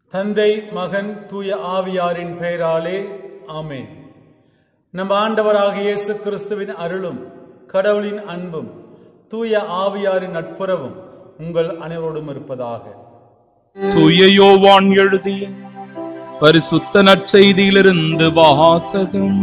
தந்தை மகன் தூய ஆவியாரின் பெயராலே ஆமென் நம் ஆண்டவராகிய இயேசு கிறிஸ்துவின் அருளும் கடவுளின் அன்பும் தூய ஆவியாரின் நட்புறவும் உங்கள் அனைவரோடும் இருப்பதாக தூய யோவான் எழுதிய பரிசுத்த நற்செய்தியிலிருந்து வாசகம்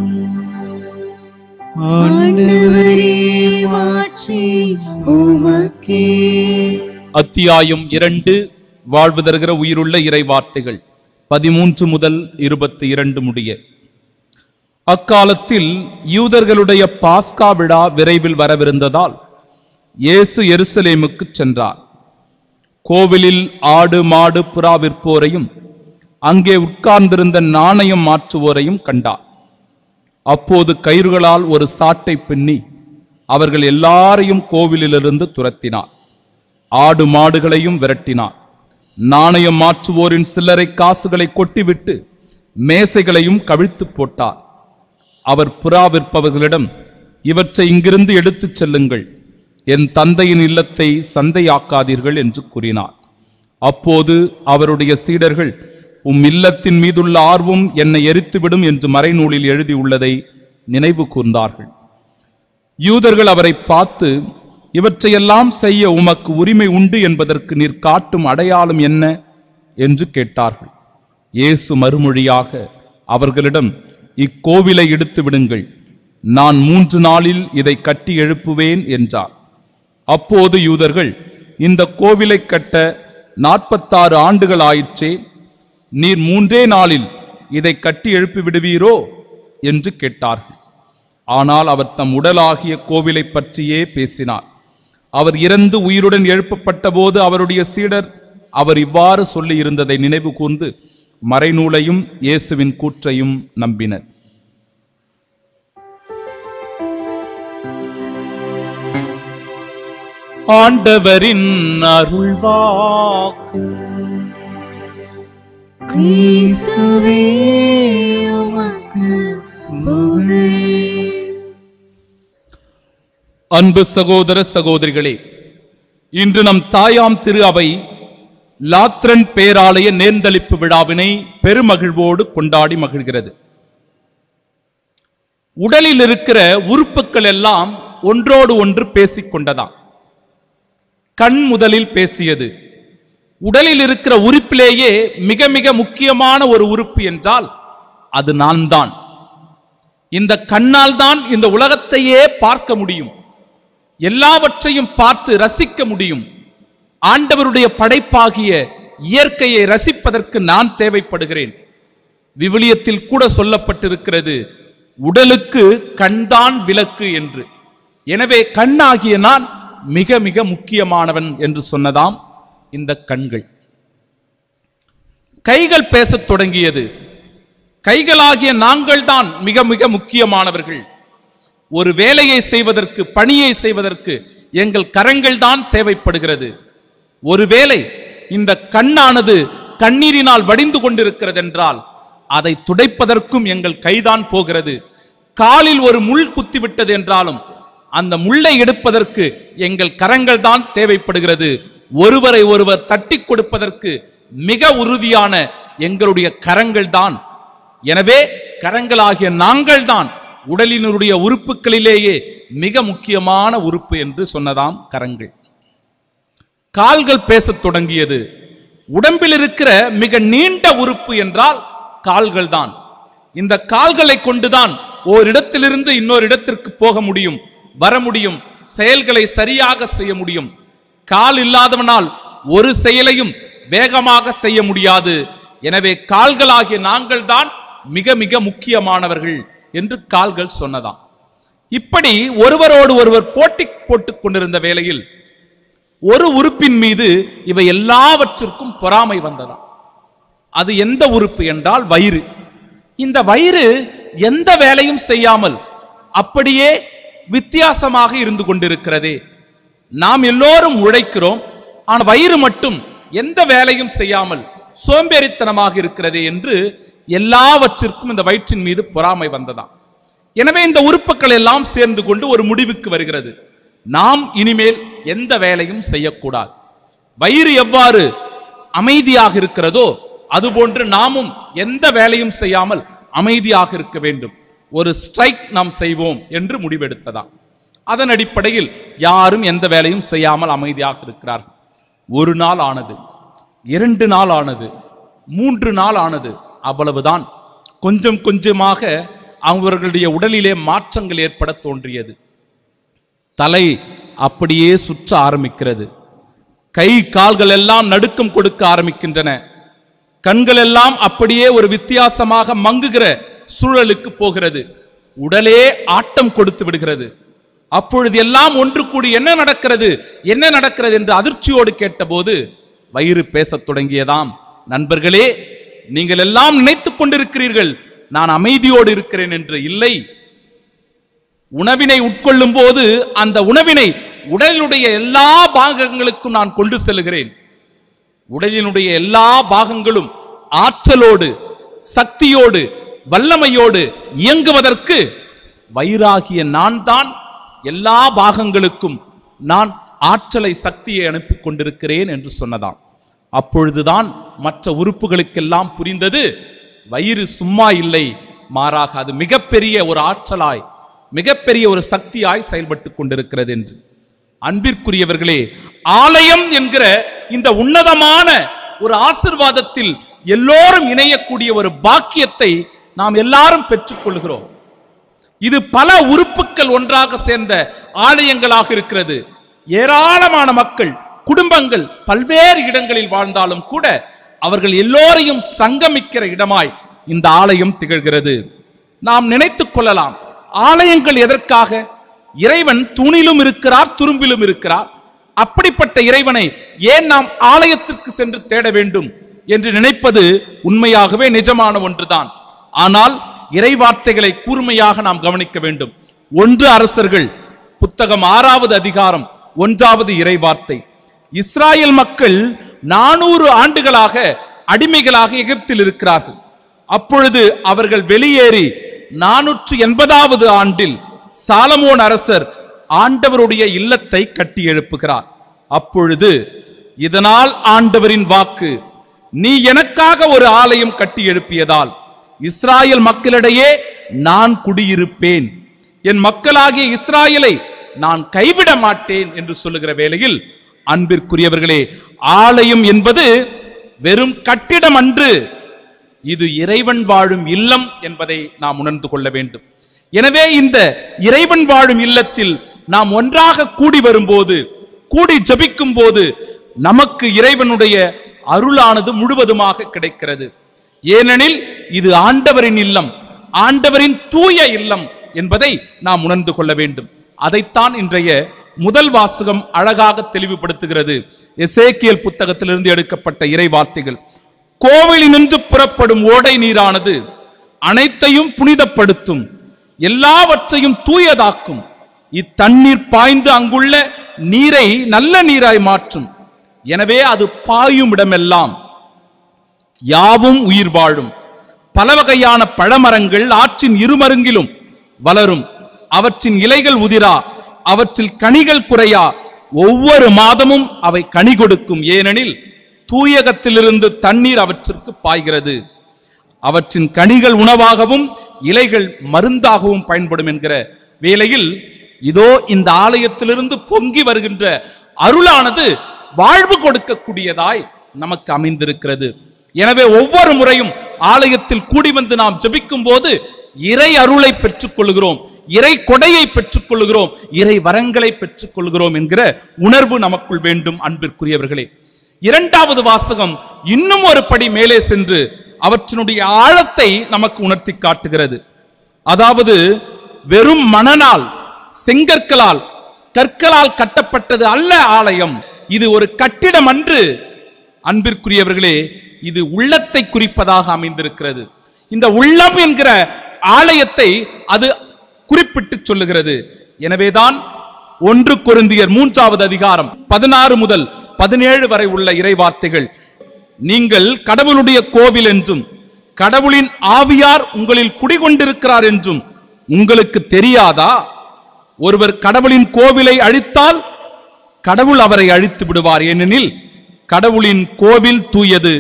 ஆண்டவரே மாட்சி உமக்கே அத்தியாயம் இரண்டு வாழ்வு தருகிற உயிருள்ள இறை வார்த்தைகள் பதிமூன்று முதல் இருபத்தி இரண்டு முடிய அக்காலத்தில் யூதர்களுடைய பாஸ்கா விழா விரைவில் வரவிருந்ததால் இயேசு எருசலேமுக்கு சென்றார் கோவிலில் ஆடு மாடு புறா விற்போரையும் அங்கே உட்கார்ந்திருந்த நாணயம் மாற்றுவோரையும் கண்டார் அப்போது கயிறுகளால் ஒரு சாட்டை பின்னி அவர்கள் எல்லாரையும் கோவிலிலிருந்து துரத்தினார் ஆடு மாடுகளையும் விரட்டினார் நாணயம் மாற்றுவோரின் சில்லறை காசுகளை கொட்டிவிட்டு மேசைகளையும் கவிழ்த்து போட்டார் அவர் புறா விற்பவர்களிடம் இவற்றை இங்கிருந்து எடுத்துச் செல்லுங்கள் என் தந்தையின் இல்லத்தை சந்தையாக்காதீர்கள் என்று கூறினார் அப்போது அவருடைய சீடர்கள் உம் இல்லத்தின் மீதுள்ள ஆர்வம் என்னை எரித்துவிடும் என்று மறைநூலில் எழுதியுள்ளதை நினைவு கூர்ந்தார்கள் யூதர்கள் அவரை பார்த்து இவற்றையெல்லாம் செய்ய உமக்கு உரிமை உண்டு என்பதற்கு நீர் காட்டும் அடையாளம் என்ன என்று கேட்டார்கள் இயேசு மறுமொழியாக அவர்களிடம் இக்கோவிலை இடித்து விடுங்கள் நான் மூன்று நாளில் இதை கட்டி எழுப்புவேன் என்றார் அப்போது யூதர்கள் இந்த கோவிலை கட்ட நாற்பத்தாறு ஆண்டுகள் ஆயிற்றே நீர் மூன்றே நாளில் இதை கட்டி எழுப்பி விடுவீரோ என்று கேட்டார்கள் ஆனால் அவர் தம் உடலாகிய கோவிலை பற்றியே பேசினார் அவர் இறந்து உயிருடன் எழுப்பப்பட்ட போது அவருடைய சீடர் அவர் இவ்வாறு சொல்லி இருந்ததை நினைவு கூர்ந்து மறைநூலையும் இயேசுவின் கூற்றையும் நம்பினர் ஆண்டவரின் அருள்வாக்கு கிறிஸ்துவே உமக்கு புகழ் அன்பு சகோதர சகோதரிகளே இன்று நம் தாயாம் திரு அவை லாத்ரன் பேராலய நேர்ந்தளிப்பு விழாவினை பெருமகிழ்வோடு கொண்டாடி மகிழ்கிறது உடலில் இருக்கிற உறுப்புகள் எல்லாம் ஒன்றோடு ஒன்று பேசிக் கொண்டதாம் கண் முதலில் பேசியது உடலில் இருக்கிற உறுப்பிலேயே மிக மிக முக்கியமான ஒரு உறுப்பு என்றால் அது நான் தான் இந்த கண்ணால் தான் இந்த உலகத்தையே பார்க்க முடியும் எல்லாவற்றையும் பார்த்து ரசிக்க முடியும் ஆண்டவருடைய படைப்பாகிய இயற்கையை ரசிப்பதற்கு நான் தேவைப்படுகிறேன் விவிலியத்தில் கூட சொல்லப்பட்டிருக்கிறது உடலுக்கு கண்தான் விளக்கு என்று எனவே கண்ணாகிய நான் மிக மிக முக்கியமானவன் என்று சொன்னதாம் இந்த கண்கள் கைகள் பேசத் தொடங்கியது கைகளாகிய நாங்கள் தான் மிக மிக முக்கியமானவர்கள் ஒரு வேலையை செய்வதற்கு பணியை செய்வதற்கு எங்கள் கரங்கள் தான் தேவைப்படுகிறது ஒருவேளை இந்த கண்ணானது கண்ணீரினால் வடிந்து கொண்டிருக்கிறது என்றால் அதை துடைப்பதற்கும் எங்கள் கைதான் போகிறது காலில் ஒரு முள் குத்திவிட்டது என்றாலும் அந்த முள்ளை எடுப்பதற்கு எங்கள் கரங்கள் தான் தேவைப்படுகிறது ஒருவரை ஒருவர் தட்டி கொடுப்பதற்கு மிக உறுதியான எங்களுடைய கரங்கள் தான் எனவே கரங்களாகிய நாங்கள் தான் உடலினுடைய உறுப்புகளிலேயே மிக முக்கியமான உறுப்பு என்று சொன்னதாம் கரங்கள் கால்கள் பேசத் தொடங்கியது உடம்பில் இருக்கிற மிக நீண்ட உறுப்பு என்றால் கால்கள் தான் இந்த கால்களை கொண்டுதான் ஓரிடத்திலிருந்து இன்னொரு இடத்திற்கு போக முடியும் வர முடியும் செயல்களை சரியாக செய்ய முடியும் கால் இல்லாதவனால் ஒரு செயலையும் வேகமாக செய்ய முடியாது எனவே கால்களாகிய நாங்கள் தான் மிக மிக முக்கியமானவர்கள் என்று கால்கள் சொன்னதாம் இப்படி ஒருவரோடு ஒருவர் போட்டி போட்டுக் கொண்டிருந்த வேளையில் ஒரு உறுப்பின் மீது இவை எல்லாவற்றிற்கும் பொறாமை வந்ததாம் அது எந்த உறுப்பு என்றால் வயிறு இந்த வயிறு எந்த வேலையும் செய்யாமல் அப்படியே வித்தியாசமாக இருந்து கொண்டிருக்கிறதே நாம் எல்லோரும் உழைக்கிறோம் ஆனால் வயிறு மட்டும் எந்த வேலையும் செய்யாமல் சோம்பேறித்தனமாக இருக்கிறதே என்று எல்லாவற்றிற்கும் இந்த வயிற்றின் மீது பொறாமை வந்ததாம் எனவே இந்த உறுப்புகள் எல்லாம் சேர்ந்து கொண்டு ஒரு முடிவுக்கு வருகிறது நாம் இனிமேல் எந்த வேலையும் செய்யக்கூடாது வயிறு எவ்வாறு அமைதியாக இருக்கிறதோ அதுபோன்று நாமும் எந்த வேலையும் செய்யாமல் அமைதியாக இருக்க வேண்டும் ஒரு ஸ்ட்ரைக் நாம் செய்வோம் என்று முடிவெடுத்ததாம் அதன் அடிப்படையில் யாரும் எந்த வேலையும் செய்யாமல் அமைதியாக இருக்கிறார்கள் ஒரு நாள் ஆனது இரண்டு நாள் ஆனது மூன்று நாள் ஆனது அவ்வளவுதான் கொஞ்சம் கொஞ்சமாக அவர்களுடைய உடலிலே மாற்றங்கள் ஏற்பட தோன்றியது தலை அப்படியே சுற்ற ஆரம்பிக்கிறது கை கால்கள் எல்லாம் நடுக்கம் கொடுக்க ஆரம்பிக்கின்றன கண்கள் எல்லாம் அப்படியே ஒரு வித்தியாசமாக மங்குகிற சூழலுக்கு போகிறது உடலே ஆட்டம் கொடுத்து விடுகிறது அப்பொழுது எல்லாம் ஒன்று கூடி என்ன நடக்கிறது என்ன நடக்கிறது என்று அதிர்ச்சியோடு கேட்டபோது வயிறு பேசத் தொடங்கியதாம் நண்பர்களே நீங்கள் எல்லாம் நினைத்துக் கொண்டிருக்கிறீர்கள் நான் அமைதியோடு இருக்கிறேன் என்று இல்லை உணவினை உட்கொள்ளும் போது அந்த உணவினை உடலினுடைய எல்லா பாகங்களுக்கும் நான் கொண்டு செல்கிறேன் உடலினுடைய எல்லா பாகங்களும் ஆற்றலோடு சக்தியோடு வல்லமையோடு இயங்குவதற்கு வயிறாகிய நான் தான் எல்லா பாகங்களுக்கும் நான் ஆற்றலை சக்தியை அனுப்பி கொண்டிருக்கிறேன் என்று சொன்னதாம் அப்பொழுதுதான் மற்ற உறுப்புகளுக்கெல்லாம் புரிந்தது வயிறு சும்மா இல்லை மாறாக அது மிகப்பெரிய ஒரு ஆற்றலாய் மிகப்பெரிய ஒரு சக்தியாய் செயல்பட்டு கொண்டிருக்கிறது என்று அன்பிற்குரியவர்களே ஆலயம் என்கிற இந்த உன்னதமான ஒரு ஆசிர்வாதத்தில் எல்லோரும் இணையக்கூடிய ஒரு பாக்கியத்தை நாம் எல்லாரும் பெற்றுக்கொள்கிறோம் இது பல உறுப்புகள் ஒன்றாக சேர்ந்த ஆலயங்களாக இருக்கிறது ஏராளமான மக்கள் குடும்பங்கள் பல்வேறு இடங்களில் வாழ்ந்தாலும் கூட அவர்கள் எல்லோரையும் சங்கமிக்கிற இடமாய் இந்த ஆலயம் திகழ்கிறது நாம் நினைத்துக் கொள்ளலாம் ஆலயங்கள் எதற்காக இறைவன் தூணிலும் இருக்கிறார் துரும்பிலும் இருக்கிறார் அப்படிப்பட்ட இறைவனை ஏன் நாம் ஆலயத்திற்கு சென்று தேட வேண்டும் என்று நினைப்பது உண்மையாகவே நிஜமான ஒன்றுதான் ஆனால் இறை வார்த்தைகளை கூர்மையாக நாம் கவனிக்க வேண்டும் ஒன்று அரசர்கள் புத்தகம் ஆறாவது அதிகாரம் ஒன்றாவது இறை வார்த்தை இஸ்ராயல் மக்கள் நானூறு ஆண்டுகளாக அடிமைகளாக எகிப்தில் இருக்கிறார்கள் அப்பொழுது அவர்கள் வெளியேறி நானூற்று எண்பதாவது ஆண்டில் சாலமோன் அரசர் ஆண்டவருடைய இல்லத்தை கட்டி எழுப்புகிறார் அப்பொழுது இதனால் ஆண்டவரின் வாக்கு நீ எனக்காக ஒரு ஆலயம் கட்டி எழுப்பியதால் இஸ்ராயல் மக்களிடையே நான் குடியிருப்பேன் என் மக்களாகிய இஸ்ராயலை நான் கைவிட மாட்டேன் என்று சொல்லுகிற வேளையில் அன்பிற்குரியவர்களே ஆலயம் என்பது வெறும் கட்டிடம் அன்று இது இறைவன் வாழும் இல்லம் என்பதை நாம் உணர்ந்து கொள்ள வேண்டும் எனவே இந்த இறைவன் வாழும் இல்லத்தில் நாம் ஒன்றாக கூடி வரும்போது கூடி ஜபிக்கும் போது நமக்கு இறைவனுடைய அருளானது முழுவதுமாக கிடைக்கிறது ஏனெனில் இது ஆண்டவரின் இல்லம் ஆண்டவரின் தூய இல்லம் என்பதை நாம் உணர்ந்து கொள்ள வேண்டும் அதைத்தான் இன்றைய முதல் வாசகம் அழகாக தெளிவுபடுத்துகிறது எசேக்கியல் புத்தகத்திலிருந்து எடுக்கப்பட்ட இறை வார்த்தைகள் கோவிலினின்று புறப்படும் ஓடை நீரானது அனைத்தையும் புனிதப்படுத்தும் எல்லாவற்றையும் தூயதாக்கும் இத்தண்ணீர் பாய்ந்து அங்குள்ள நீரை நல்ல நீராய் மாற்றும் எனவே அது பாயும் இடமெல்லாம் யாவும் உயிர் வாழும் பல வகையான பழமரங்கள் ஆற்றின் இருமருங்கிலும் வளரும் அவற்றின் இலைகள் உதிரா அவற்றில் கனிகள் குறையா ஒவ்வொரு மாதமும் அவை கனி கொடுக்கும் ஏனெனில் தூயகத்திலிருந்து தண்ணீர் அவற்றிற்கு பாய்கிறது அவற்றின் கனிகள் உணவாகவும் இலைகள் மருந்தாகவும் பயன்படும் என்கிற வேளையில் இதோ இந்த ஆலயத்திலிருந்து பொங்கி வருகின்ற அருளானது வாழ்வு கொடுக்கக்கூடியதாய் நமக்கு அமைந்திருக்கிறது எனவே ஒவ்வொரு முறையும் ஆலயத்தில் கூடி வந்து நாம் ஜெபிக்கும் போது இறை அருளை பெற்றுக் கொள்கிறோம் இறை கொடையை பெற்றுக் கொள்கிறோம் இறை வரங்களை பெற்றுக் கொள்கிறோம் என்கிற உணர்வு நமக்குள் வேண்டும் அன்பிற்குரியவர்களே இரண்டாவது வாசகம் இன்னும் ஒரு படி மேலே சென்று அவற்றினுடைய ஆழத்தை நமக்கு உணர்த்தி காட்டுகிறது அதாவது வெறும் மணனால் செங்கற்களால் கற்களால் கட்டப்பட்டது அல்ல ஆலயம் இது ஒரு கட்டிடம் அன்று அன்பிற்குரியவர்களே இது உள்ளத்தை குறிப்பதாக அமைந்திருக்கிறது இந்த உள்ளம் என்கிற ஆலயத்தை அது குறிப்பிட்டு சொல்லுகிறது எனவேதான் ஒன்று கொரிந்தியர் மூன்றாவது அதிகாரம் பதினாறு முதல் பதினேழு வரை உள்ள இறை வார்த்தைகள் நீங்கள் கடவுளுடைய கோவில் என்றும் கடவுளின் ஆவியார் உங்களில் குடிகொண்டிருக்கிறார் என்றும் உங்களுக்கு தெரியாதா ஒருவர் கடவுளின் கோவிலை அழித்தால் கடவுள் அவரை அழித்து விடுவார் ஏனெனில் கடவுளின் கோவில் தூயது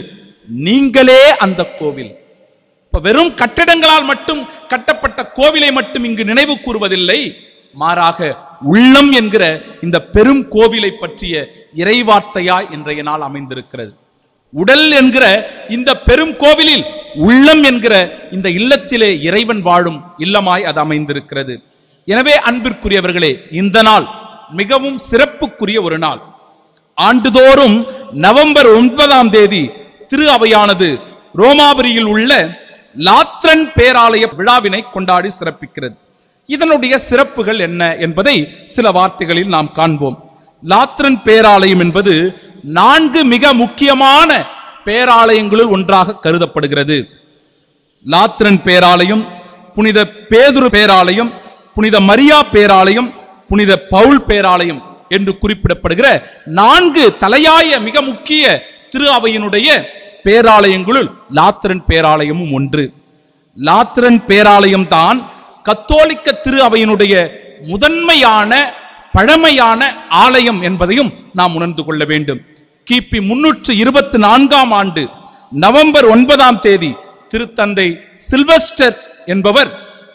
நீங்களே அந்த கோவில் இப்ப வெறும் கட்டடங்களால் மட்டும் கட்டப்பட்ட கோவிலை மட்டும் இங்கு நினைவு கூறுவதில்லை மாறாக உள்ளம் என்கிற இந்த பெரும் கோவிலை பற்றிய இறைவார்த்தையாய் இன்றைய நாள் அமைந்திருக்கிறது உடல் என்கிற இந்த பெரும் கோவிலில் உள்ளம் என்கிற இந்த இல்லத்திலே இறைவன் வாழும் இல்லமாய் அது அமைந்திருக்கிறது எனவே அன்பிற்குரியவர்களே இந்த நாள் மிகவும் சிறப்புக்குரிய ஒரு நாள் ஆண்டுதோறும் நவம்பர் ஒன்பதாம் தேதி திரு அவையானது ரோமாபுரியில் உள்ள லாத்ரன் பேராலய விழாவினை கொண்டாடி சிறப்பிக்கிறது இதனுடைய சிறப்புகள் என்ன என்பதை சில வார்த்தைகளில் நாம் காண்போம் லாத்ரன் பேராலயம் என்பது நான்கு மிக முக்கியமான பேராலயங்களுள் ஒன்றாக கருதப்படுகிறது லாத்ரன் பேராலயம் புனித பேதுரு பேராலயம் புனித மரியா பேராலயம் புனித பவுல் பேராலயம் என்று குறிப்பிடப்படுகிற நான்கு தலையாய மிக முக்கிய திரு அவையினுடைய பேராலயங்களுள் லாத்திரன் பேராலயமும் ஒன்று லாத்திரன் பேராலயம் தான் கத்தோலிக்க திரு அவையினுடைய முதன்மையான பழமையான ஆலயம் என்பதையும் நாம் உணர்ந்து கொள்ள வேண்டும் கிபி முன்னூற்று இருபத்தி நான்காம் ஆண்டு நவம்பர் ஒன்பதாம் தேதி திருத்தந்தை சில்வஸ்டர் என்பவர்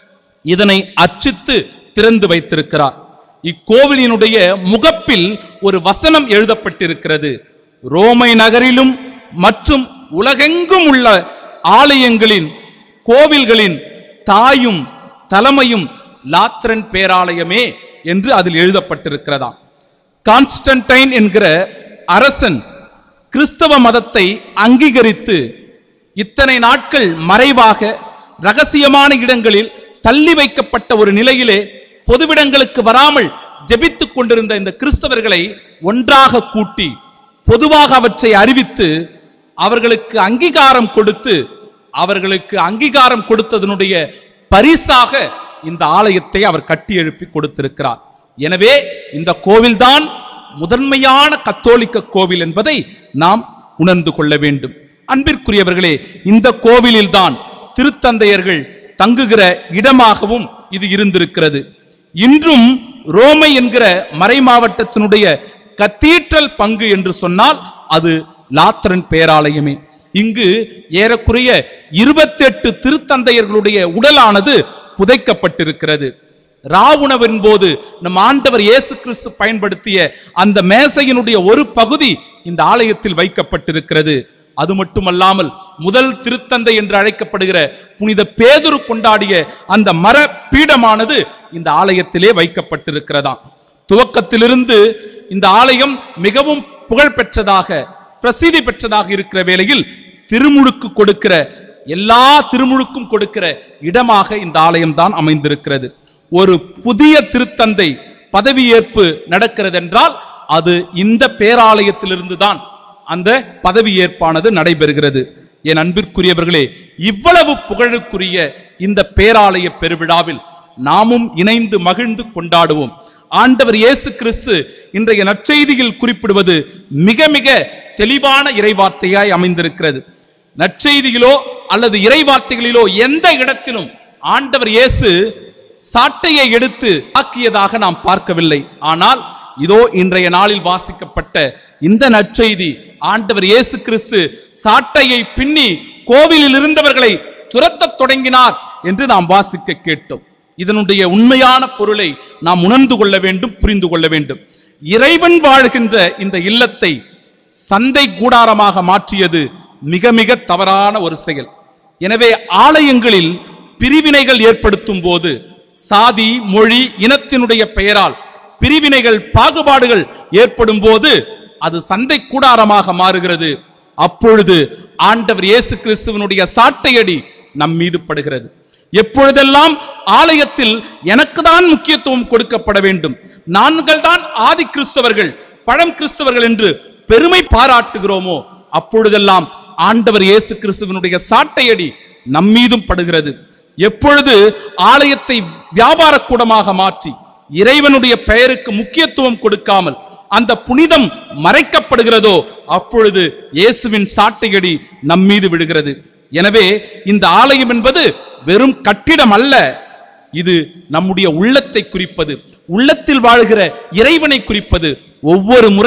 இதனை அச்சித்து திறந்து வைத்திருக்கிறார் இக்கோவிலினுடைய முகப்பில் ஒரு வசனம் எழுதப்பட்டிருக்கிறது ரோமை நகரிலும் மற்றும் உலகெங்கும் உள்ள ஆலயங்களின் கோவில்களின் தாயும் தலைமையும் லாத்ரன் பேராலயமே என்று அதில் எழுதப்பட்டிருக்கிறதாம் கான்ஸ்டன்டைன் என்கிற அரசன் கிறிஸ்தவ மதத்தை அங்கீகரித்து இத்தனை நாட்கள் மறைவாக ரகசியமான இடங்களில் தள்ளி வைக்கப்பட்ட ஒரு நிலையிலே பொதுவிடங்களுக்கு வராமல் ஜெபித்துக் கொண்டிருந்த இந்த கிறிஸ்தவர்களை ஒன்றாக கூட்டி பொதுவாக அவற்றை அறிவித்து அவர்களுக்கு அங்கீகாரம் கொடுத்து அவர்களுக்கு அங்கீகாரம் கொடுத்ததனுடைய பரிசாக இந்த ஆலயத்தை அவர் கட்டி எழுப்பி கொடுத்திருக்கிறார் எனவே இந்த கோவில்தான் முதன்மையான கத்தோலிக்க கோவில் என்பதை நாம் உணர்ந்து கொள்ள வேண்டும் அன்பிற்குரியவர்களே இந்த கோவிலில்தான் திருத்தந்தையர்கள் தங்குகிற இடமாகவும் இது இருந்திருக்கிறது இன்றும் ரோமை என்கிற மறை மாவட்டத்தினுடைய கத்தீட்ரல் பங்கு என்று சொன்னால் அது லாத்திரன் பேராலயமே இங்கு ஏறக்குறைய இருபத்தெட்டு திருத்தந்தையர்களுடைய உடலானது புதைக்கப்பட்டிருக்கிறது ராவுணவின் போது நம் ஆண்டவர் இயேசு கிறிஸ்து பயன்படுத்திய அந்த மேசையினுடைய ஒரு பகுதி இந்த ஆலயத்தில் வைக்கப்பட்டிருக்கிறது அது மட்டுமல்லாமல் முதல் திருத்தந்தை என்று அழைக்கப்படுகிற புனித பேதுரு கொண்டாடிய அந்த மர பீடமானது இந்த ஆலயத்திலே வைக்கப்பட்டிருக்கிறதாம் துவக்கத்திலிருந்து இந்த ஆலயம் மிகவும் புகழ் பெற்றதாக பிரசித்தி பெற்றதாக இருக்கிற வேளையில் திருமுழுக்கு கொடுக்கிற எல்லா திருமுழுக்கும் கொடுக்கிற இடமாக இந்த ஆலயம் தான் அமைந்திருக்கிறது ஒரு புதிய திருத்தந்தை பதவியேற்பு நடக்கிறது என்றால் அது இந்த பேராலயத்திலிருந்து தான் அந்த பதவியேற்பானது நடைபெறுகிறது என் அன்பிற்குரியவர்களே இவ்வளவு புகழுக்குரிய இந்த பேராலய பெருவிழாவில் நாமும் இணைந்து மகிழ்ந்து கொண்டாடுவோம் ஆண்டவர் இயேசு கிறிஸ்து இன்றைய நற்செய்தியில் குறிப்பிடுவது மிக மிக தெளிவான இறைவார்த்தையாய் அமைந்திருக்கிறது நற்செய்தியிலோ அல்லது இறைவார்த்தைகளிலோ எந்த இடத்திலும் ஆண்டவர் இயேசு சாட்டையை எடுத்து ஆக்கியதாக நாம் பார்க்கவில்லை ஆனால் இதோ இன்றைய நாளில் வாசிக்கப்பட்ட இந்த நற்செய்தி ஆண்டவர் இயேசு கிறிஸ்து சாட்டையை பின்னி கோவிலில் இருந்தவர்களை துரத்தத் தொடங்கினார் என்று நாம் வாசிக்க கேட்டோம் இதனுடைய உண்மையான பொருளை நாம் உணர்ந்து கொள்ள வேண்டும் புரிந்து கொள்ள வேண்டும் இறைவன் வாழ்கின்ற இந்த இல்லத்தை சந்தை கூடாரமாக மாற்றியது மிக மிக தவறான ஒரு செயல் எனவே ஆலயங்களில் பிரிவினைகள் ஏற்படுத்தும் போது சாதி மொழி இனத்தினுடைய பெயரால் பிரிவினைகள் பாகுபாடுகள் ஏற்படும் போது அது சந்தை கூடாரமாக மாறுகிறது அப்பொழுது ஆண்டவர் இயேசு கிறிஸ்துவனுடைய சாட்டையடி நம் மீது படுகிறது எப்பொழுதெல்லாம் ஆலயத்தில் எனக்கு தான் முக்கியத்துவம் கொடுக்கப்பட வேண்டும் நாங்கள் தான் ஆதி கிறிஸ்தவர்கள் பழம் கிறிஸ்தவர்கள் என்று பெருமை பாராட்டுகிறோமோ அப்பொழுதெல்லாம் ஆண்டவர் இயேசு கிறிஸ்துவனுடைய சாட்டையடி நம்மீதும் படுகிறது எப்பொழுது ஆலயத்தை வியாபார கூடமாக மாற்றி இறைவனுடைய பெயருக்கு முக்கியத்துவம் கொடுக்காமல் அந்த புனிதம் மறைக்கப்படுகிறதோ அப்பொழுது இயேசுவின் சாட்டையடி நம்மீது விடுகிறது எனவே இந்த ஆலயம் என்பது வெறும் கட்டிடம் அல்ல இது நம்முடைய உள்ளத்தை குறிப்பது உள்ளத்தில் வாழ்கிற இறைவனை குறிப்பது ஒவ்வொரு முறையும்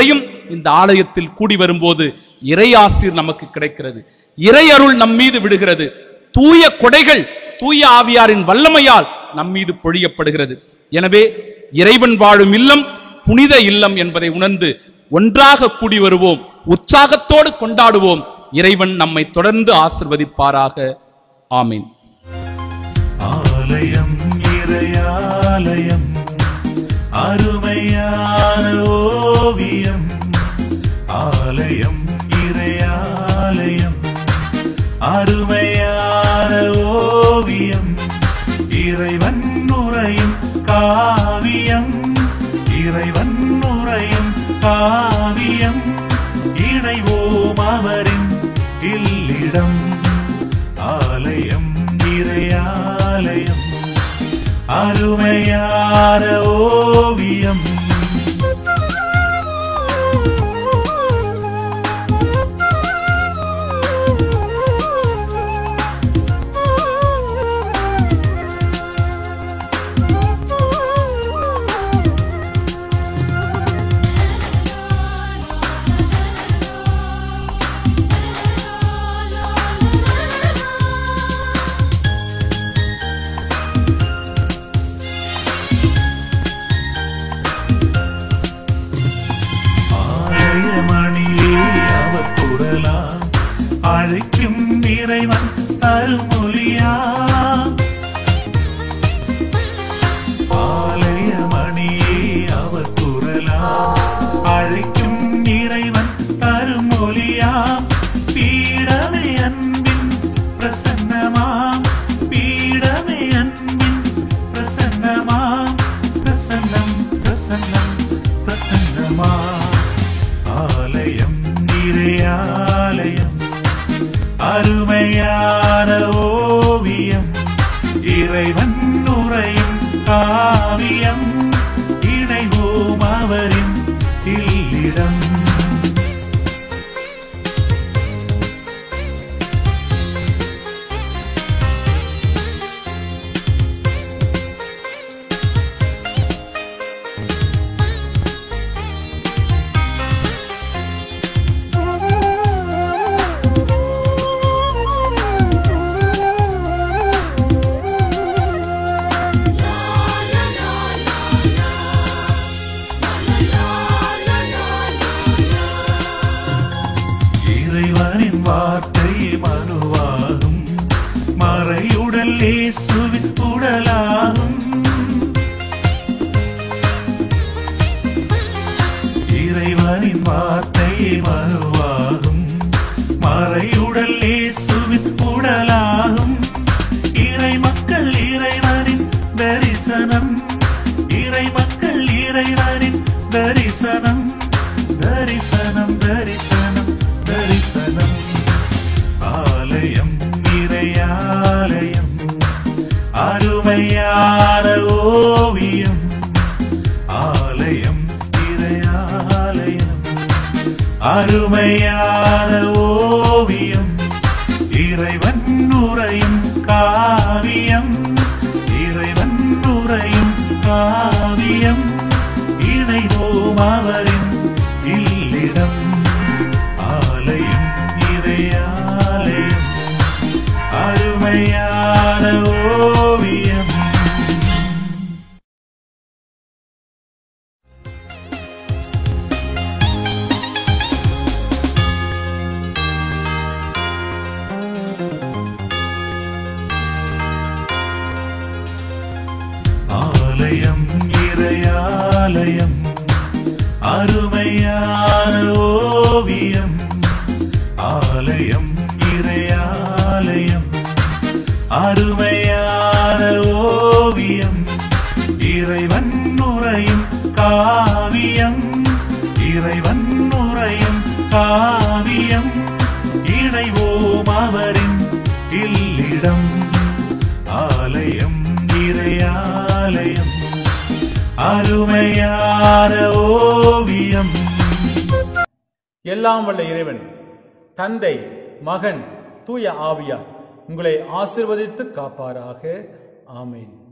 இந்த ஆலயத்தில் கூடி வரும்போது இறையாசிர் நமக்கு கிடைக்கிறது இறையருள் நம் மீது விடுகிறது தூய கொடைகள் தூய ஆவியாரின் வல்லமையால் நம் மீது பொழியப்படுகிறது எனவே இறைவன் வாழும் இல்லம் புனித இல்லம் என்பதை உணர்ந்து ஒன்றாக கூடி வருவோம் உற்சாகத்தோடு கொண்டாடுவோம் இறைவன் நம்மை தொடர்ந்து ஆசிர்வதிப்பாராக ஆமீன் ஆலயம் இறையாலயம் அருமையான ஓவியம் ஆலயம் இறையாலயம் அருமையான ஓவியம் இறைவன் நுரையும் காவியம் இறைவன் நுரையும் காவியம் இணைவோம் அவரின் இல்லிடம் ஆலயம் இறையாலயம் அருமையான ஓவியம் ஆலயமணியே அவர் குரலாம் அழைக்கும் இறைவன் அருமொழியா ஆலயமணியே அவர் குரலாம் அழைக்கும் இறைவன் அருமொழியா பீடமே அன்பின் பிரசன்னமாம் பீடமே அன்பின் பிரசன்னமாம் பிரசன்னம் பிரசன்னம் பிரசன்னமா ஆலயம் நிறையாலயம் அருமையான ஓவியம் இறைவன் உரையும் காவியம் இணைவோம் அவரின் இல்லிடம் இறைவனின் வார்த்தை மனுவாகும் மறையுடல் இயேசுவின் உடலாகும் இறைவனின் வார்த்தை மனுவாகும் மறையுடல் இயேசுவின் உடலாகும் இறை மக்கள் இறைவனின் தரிசனம் இறை மக்கள் இறைவனின் தரிசனம் தரிசனம் தரிசனம் தரிசனம் ஆலயம் இறையாலயம் அருமையான ஓவியம் ஆலயம் இறையாலயம் அருமையான ஓவியம் இறைவன் உரையும் காவியம் இறைவன் உரையும் காவியம் இணைவோம் அவரின் இல்லிடம் ஆலயம் இறையாலயம் அருமையான ஓவியம் ஆலயம் இறையாலயம் அருமையான ஓவியம் ஆலயம் இறையாலயம் அருமையான ஓவியம் இறைவன் உரையும் காவியம் இறைவன் உரையும் காவியம் இணைவோம் அவரின் இல்லிடம் ஆலயம் இறையாலயம் அருமையான ஓவியம் எல்லாம் வல்ல இறைவன் தந்தை மகன் தூய ஆவியார் உங்களை ஆசிர்வதித்து காப்பாராக ஆமென்